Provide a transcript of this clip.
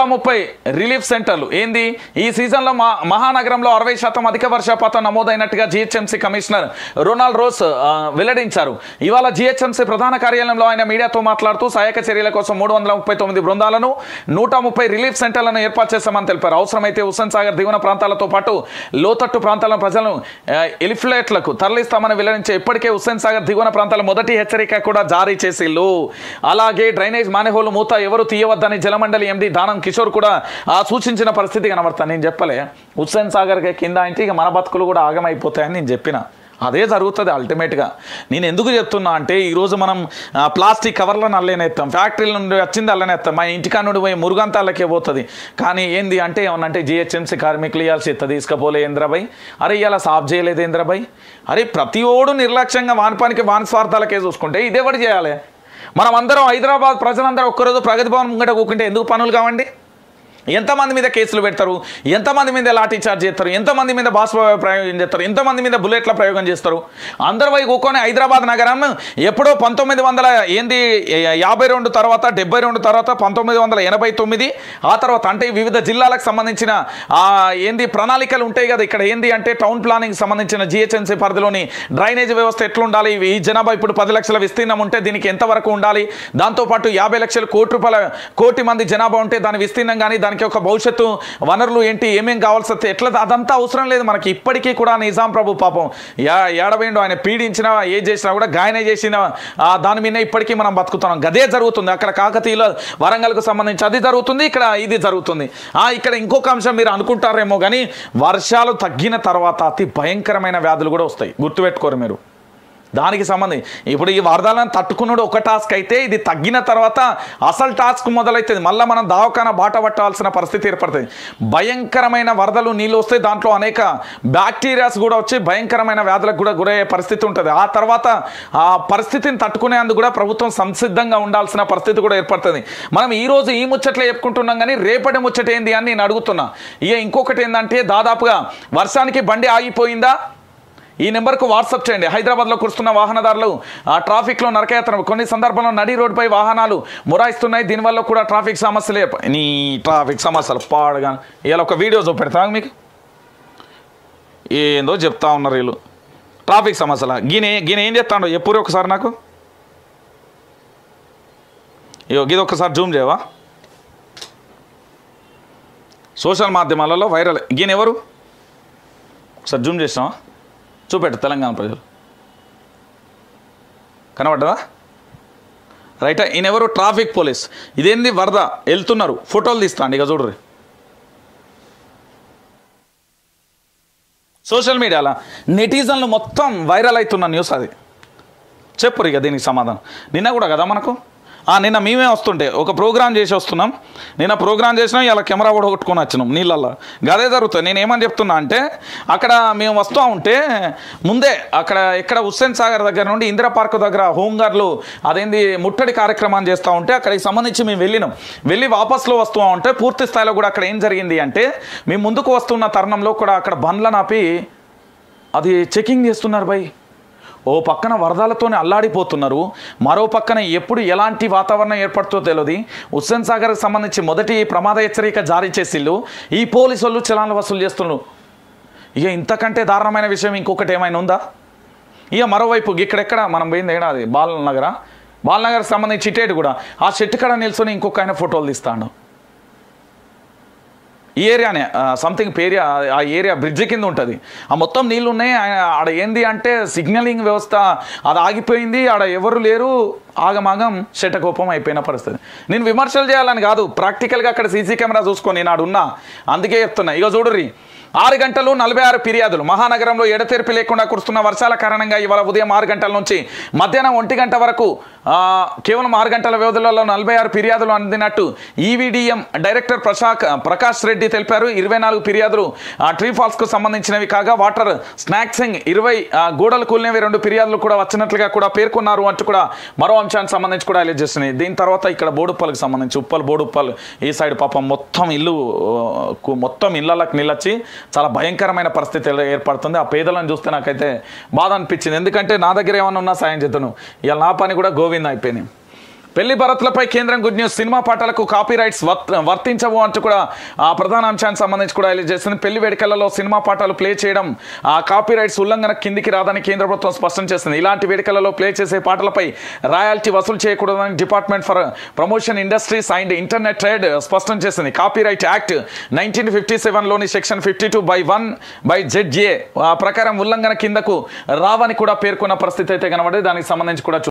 ముప్పై రిలీఫ్ సెంటర్లు ఏంది ఈ సీజన్లో మా మహానగరంలో అరవై శాతం అధిక వర్షపాతం నమోదైనట్టుగా జిహెచ్ఎంసీ కమిషనర్ రొనాల్డ్ రోస్ ఆ, వెల్లడించారు ఇవాళ జిహెచ్ఎంసీ ప్రధాన కార్యాలయంలో ఆయన మీడియాతో మాట్లాడుతూ సహాయక చర్యల కోసం మూడు వందల ముప్పై తొమ్మిది బృందాలను నూట ముప్పై రిలీఫ్ సెంటర్లను ఏర్పాటు చేశామని తెలిపారు అవసరమైతే హుస్సేన్ సాగర్ దిగువన ప్రాంతాలతో పాటు లోతట్టు ప్రాంతాల ప్రజలను ఆ, ఎలిఫ్లెట్లకు తరలిస్తామని వెల్లడించే ఇప్పటికే హుస్సేన్ సాగర్ దిగువన ప్రాంతాల మొదటి హెచ్చరిక కూడా జారీ చేసిల్లు అలాగే డ్రైనేజ్ మానేహోలు మూత ఎవరు తీయవద్దని జలమండలి ఎండి దానం కిషోర్ కూడా ఆ సూచించిన పరిస్థితి కనబడతా నేను చెప్పలే హుస్సేన్ సాగర్ కింద అంటే ఇక మన బతుకులు కూడా ఆగమైపోతాయని నేను చెప్పిన అదే జరుగుతుంది అల్టిమేట్గా నేను ఎందుకు చెప్తున్నా అంటే ఈరోజు మనం ఆ, ప్లాస్టిక్ కవర్లను అల్లేనేస్తాం ఫ్యాక్టరీల నుండి వచ్చింది అల్లనేస్తాం మా ఇంటికా నుండి పోయి మురుగంతాలకే పోతుంది కానీ ఏంది అంటే ఏమన్నంటే జిహెచ్ఎంసీ కార్మికులు ఇవ్వాల్సి ఇస్తుంది తీసుకపోలే ఇంద్రబాయ్ అరే ఇవాళ సాఫ్ చేయలేదు ఇంద్రబాయ్ అరే ప్రతి ఓడు నిర్లక్ష్యంగా వాని పనికి వాని స్వార్థాలకే చూసుకుంటే ఇదేవాడు చేయాలి మనం అందరం హైదరాబాద్ ప్రజలందరూ ఒక్కరోజు ప్రగతి భవన్ ముంగట కూకుంటే ఎందుకు పనులు కావండి ఎంతమంది మీద కేసులు పెడతారు ఎంతమంది మీద లాఠీ చార్జ్ చేస్తారు ఎంతమంది మీద బాష్ప ప్రయోగం చేస్తారు ఎంతమంది మీద బుల్లెట్ల ప్రయోగం చేస్తారు అందరు పోయి కూకొని హైదరాబాద్ నగరం ఎప్పుడో పంతొమ్మిది వందల ఏంది యాభై రెండు తర్వాత డెబ్బై రెండు తర్వాత పంతొమ్మిది వందల ఎనభై తొమ్మిది ఆ తర్వాత అంటే వివిధ జిల్లాలకు సంబంధించిన ఆ ఏంది ప్రణాళికలు ఉంటాయి కదా ఇక్కడ ఏంది అంటే టౌన్ ప్లానింగ్ సంబంధించిన జిహెచ్ఎంసీ పరిధిలోని డ్రైనేజ్ వ్యవస్థ ఎట్లుండాలి ఈ జనాభా ఇప్పుడు పది లక్షల విస్తీర్ణం ఉంటే దీనికి ఎంతవరకు ఉండాలి దాంతోపాటు యాభై లక్షల కోటి రూపాయల కోటి మంది జనాభా ఉంటే దాని విస్తీర్ణం కానీ దానికి ఒక భవిష్యత్తు వనరులు ఏంటి ఏమేం కావాల్సి వస్తే ఎట్లా అదంతా అవసరం లేదు మనకి ఇప్పటికీ కూడా నిజాం ప్రభు పాపం యా ఏడవేండు ఆయన పీడించినా ఏ చేసినా కూడా గాయన చేసిన ఆ, దాని మీద ఇప్పటికీ మనం బతుకుతున్నాం గదే జరుగుతుంది అక్కడ కాకతీయుల వరంగల్కు సంబంధించి అది జరుగుతుంది ఇక్కడ ఇది జరుగుతుంది ఆ ఇక్కడ ఇంకొక అంశం మీరు అనుకుంటారేమో కానీ వర్షాలు తగ్గిన తర్వాత అతి భయంకరమైన వ్యాధులు కూడా వస్తాయి గుర్తుపెట్టుకోరు మీరు దానికి సంబంధించి ఇప్పుడు ఈ వరదలను తట్టుకున్నాడు ఒక టాస్క్ అయితే ఇది తగ్గిన తర్వాత అసలు టాస్క్ మొదలవుతుంది మళ్ళీ మనం దావకాన బాట పట్టాల్సిన పరిస్థితి ఏర్పడుతుంది భయంకరమైన వరదలు నీళ్ళు వస్తే దాంట్లో అనేక బ్యాక్టీరియాస్ కూడా వచ్చి భయంకరమైన వ్యాధులకు కూడా గురయ్యే పరిస్థితి ఉంటుంది ఆ తర్వాత ఆ పరిస్థితిని తట్టుకునేందుకు కూడా ప్రభుత్వం సంసిద్ధంగా ఉండాల్సిన పరిస్థితి కూడా ఏర్పడుతుంది మనం ఈ రోజు ఈ ముచ్చట్లే చెప్పుకుంటున్నాం కానీ రేపటి ముచ్చట ఏంది అని నేను అడుగుతున్నా ఇక ఇంకొకటి ఏంటంటే దాదాపుగా వర్షానికి బండి ఆగిపోయిందా ఈ నెంబర్కు వాట్సాప్ చేయండి హైదరాబాద్లో కురుస్తున్న వాహనదారులు ఆ ట్రాఫిక్లో నరకయాత్ర కొన్ని సందర్భంలో నడి రోడ్డుపై వాహనాలు మొరాయిస్తున్నాయి దీనివల్ల కూడా ట్రాఫిక్ సమస్యలు ఏర్ప- నీ ట్రాఫిక్ సమస్యలు పాడుగా ఇలా ఒక వీడియో చూపెడతా మీకు ఏందో చెప్తా ఉన్నారు వీళ్ళు ట్రాఫిక్ సమస్యల గీనే గీన ఏం చెప్తాడో ఎప్పుడు ఒకసారి నాకు ఇగో ఇది ఒకసారి జూమ్ చేయవా సోషల్ మాధ్యమాలలో వైరల్ ఈయన ఎవరు ఒకసారి జూమ్ చేసినావా చూపెట్టు తెలంగాణ ప్రజలు కనబడ్డదా రైట్ ఈయన ఎవరు ట్రాఫిక్ పోలీస్ ఇదేంది వరద వెళ్తున్నారు ఫోటోలు తీస్తాండి ఇక చూడరు సోషల్ మీడియాలో నెటిజన్లు మొత్తం వైరల్ అవుతున్న న్యూస్ అది చెప్పురు ఇక దీనికి సమాధానం నిన్న కూడా కదా మనకు ఆ, నిన్న మేమే వస్తుంటే ఒక ప్రోగ్రామ్ చేసి వస్తున్నాం నిన్న ప్రోగ్రామ్ చేసినాం ఇలా కెమెరా కూడా కొట్టుకొని వచ్చినాం నీళ్ళల్లో గదే జరుగుతుంది నేను ఏమని చెప్తున్నా అంటే అక్కడ మేము వస్తూ ఉంటే ముందే అక్కడ ఇక్కడ హుస్సేన్ సాగర్ దగ్గర నుండి ఇందిరా పార్క్ దగ్గర హోంగార్లు అదేంది ముట్టడి కార్యక్రమాన్ని చేస్తూ ఉంటే అక్కడికి సంబంధించి మేము వెళ్ళినాం వెళ్ళి వాపస్లో వస్తూ ఉంటే పూర్తి స్థాయిలో కూడా అక్కడ ఏం జరిగింది అంటే మేము ముందుకు వస్తున్న తరుణంలో కూడా అక్కడ బండ్లను ఆపి అది చెకింగ్ చేస్తున్నారు బై ఓ పక్కన వరదలతోనే అల్లాడిపోతున్నారు మరో పక్కన ఎప్పుడు ఎలాంటి వాతావరణం ఏర్పడుతుందో తెలియదు హుస్సేన్ సాగర్కి సంబంధించి మొదటి ప్రమాద హెచ్చరిక జారీ చేసిళ్ళు ఈ పోలీసు వాళ్ళు చలాన్లు వసూలు చేస్తున్నారు ఇక ఇంతకంటే దారుణమైన విషయం ఇంకొకటి ఏమైనా ఉందా ఇక మరోవైపు ఇక్కడెక్కడ మనం పోయింది ఏడా అది బాలనగర బాలనగర్కి సంబంధించి చిట్టేడు కూడా ఆ చెట్టు కాడ నిల్చొని ఇంకొక ఆయన ఫోటోలు తీస్తాడు ఈ ఏరియానే సంథింగ్ పేరియా ఆ ఏరియా బ్రిడ్జ్ కింద ఉంటుంది ఆ మొత్తం నీళ్ళు ఉన్నాయి ఆ- ఆడ ఏంది అంటే సిగ్నలింగ్ వ్యవస్థ అది ఆగిపోయింది ఆడ ఎవరు లేరు ఆగమాగం శటకోపం అయిపోయిన పరిస్థితి నేను విమర్శలు చేయాలని కాదు ప్రాక్టికల్గా అక్కడ సీసీ కెమెరా చూసుకొని నాడు ఉన్నా అందుకే చెప్తున్నా ఇక చూడుర్రి ఆరు గంటలు నలభై ఆరు ఫిర్యాదులు మహానగరంలో ఎడతెరిపి లేకుండా కురుస్తున్న వర్షాల కారణంగా ఇవాళ ఉదయం ఆరు గంటల నుంచి మధ్యాహ్నం ఒంటి గంట వరకు ఆ, కేవలం ఆరు గంటల వ్యవధిలో నలభై ఆరు ఫిర్యాదులు అందినట్టు ఈవీడీఎం డైరెక్టర్ ప్రశాక్ ప్రకాష్ రెడ్డి తెలిపారు ఇరవై నాలుగు ఫిర్యాదులు ఆ, ట్రీ ఫాల్స్కు సంబంధించినవి కాగా వాటర్ స్నాక్సింగ్ ఇరవై ఆ, గోడలు కూలినవి రెండు ఫిర్యాదులు కూడా వచ్చినట్లుగా కూడా పేర్కొన్నారు అంటూ కూడా మరో అంశానికి సంబంధించి కూడా హైలైట్ చేస్తున్నాయి దీని తర్వాత ఇక్కడ బోడుప్పల్కి సంబంధించి ఉప్పల్ బోడుప్పల్ ఈ సైడ్ పాపం మొత్తం ఇల్లు ఆ, కు- మొత్తం ఇళ్ళకి నిలచ్చి చాలా భయంకరమైన పరిస్థితి ఏర్- ఏర్పడుతుంది ఆ పేదలను చూస్తే నాకైతే బాధ అనిపించింది ఎందుకంటే నా దగ్గర ఏమన్నా ఉన్నా సాయం చేతను ఇవాళ నా పని కూడా గోవింద్ అయిపోయింది పెళ్లి భరత్లపై కేంద్రం గుడ్ న్యూస్ సినిమా పాటలకు కాపీ రైట్స్ వర్తించవు అంటూ కూడా ఆ ప్రధాన అంశానికి సంబంధించి కూడా రిలీజ్ చేస్తుంది పెళ్లి వేడుకలలో సినిమా పాటలు ప్లే చేయడం ఆ కాపీ రైట్స్ ఉల్లంఘన కిందికి రాదని కేంద్ర ప్రభుత్వం స్పష్టం చేసింది ఇలాంటి వేడుకలలో ప్లే చేసే పాటలపై రాయల్టీ వసూలు చేయకూడదని department for promotion industries and internet trade స్పష్టం చేసింది copyright act nineteen fifty సెవెన్లోని section fifty two by one by ZA ఆ ప్రకారం ఉల్లంఘన కిందకు రావని కూడా పేర్కొన్న పరిస్థితి అయితే కనబడి దానికి సంబంధించి కూడా చూ-